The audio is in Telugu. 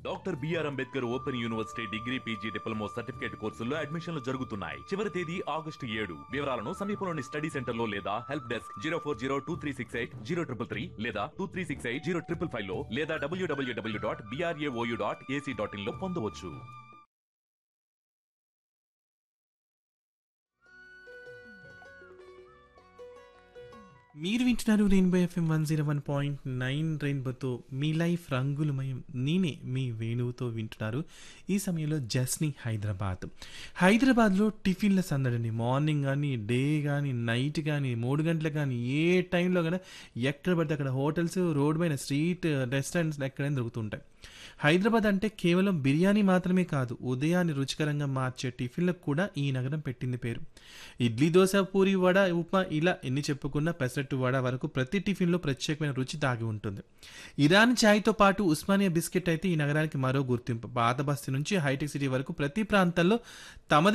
doctor BR Ambedkar open university degree PG diploma certificate కోర్సుల్లో అడ్మిషన్లు జరుగుతున్నాయి చివరి తేదీ ఆగస్టు ఏడు వివరాలను సమీపంలోని స్టడీ సెంటర్ లో లేదా help desk zero four zero two three six eight zero triple three లేదా two three six eight zero triple five లో లేదా డబ్ల్యూడబ్ల్యూడబ్ల్యూ dot braou dot ac dot in లో పొందవచ్చు మీరు వింటున్నారు rainbow FM one zero one point nine రెయిన్బోతో మీ లైఫ్ రంగులమయం నేనే మీ వేణువుతో వింటున్నారు ఈ సమయంలో జస్ని హైదరాబాద్ హైదరాబాద్లో టిఫిన్ల సందడిని మార్నింగ్ కానీ డే కానీ నైట్ కానీ మూడు గంటలకు కానీ ఏ టైంలో కానీ ఎక్కడ పడితే అక్కడ హోటల్స్ రోడ్ పైన స్ట్రీట్ రెస్టారెంట్స్ ఎక్కడైనా దొరుకుతుంటాయి హైదరాబాద్ అంటే కేవలం బిర్యానీ మాత్రమే కాదు ఉదయాన్ని రుచికరంగా మార్చే టిఫిన్లకు కూడా ఈ నగరం పెట్టింది పేరు ఇడ్లీ దోశ పూరి వడ ఉప్మా ఇలా ఎన్ని చెప్పుకున్నా పెసరట్టు వడ వరకు ప్రతి టిఫిన్లో ప్రత్యేకమైన రుచి దాగి ఉంటుంది ఇరాన్ ఛాయ్తో పాటు ఉస్మానియా బిస్కెట్ అయితే ఈ నగరానికి మరో గుర్తింపు పాత బస్తీ నుంచి హైటెక్ సిటీ వరకు ప్రతి ప్రాంతాల్లో తమదే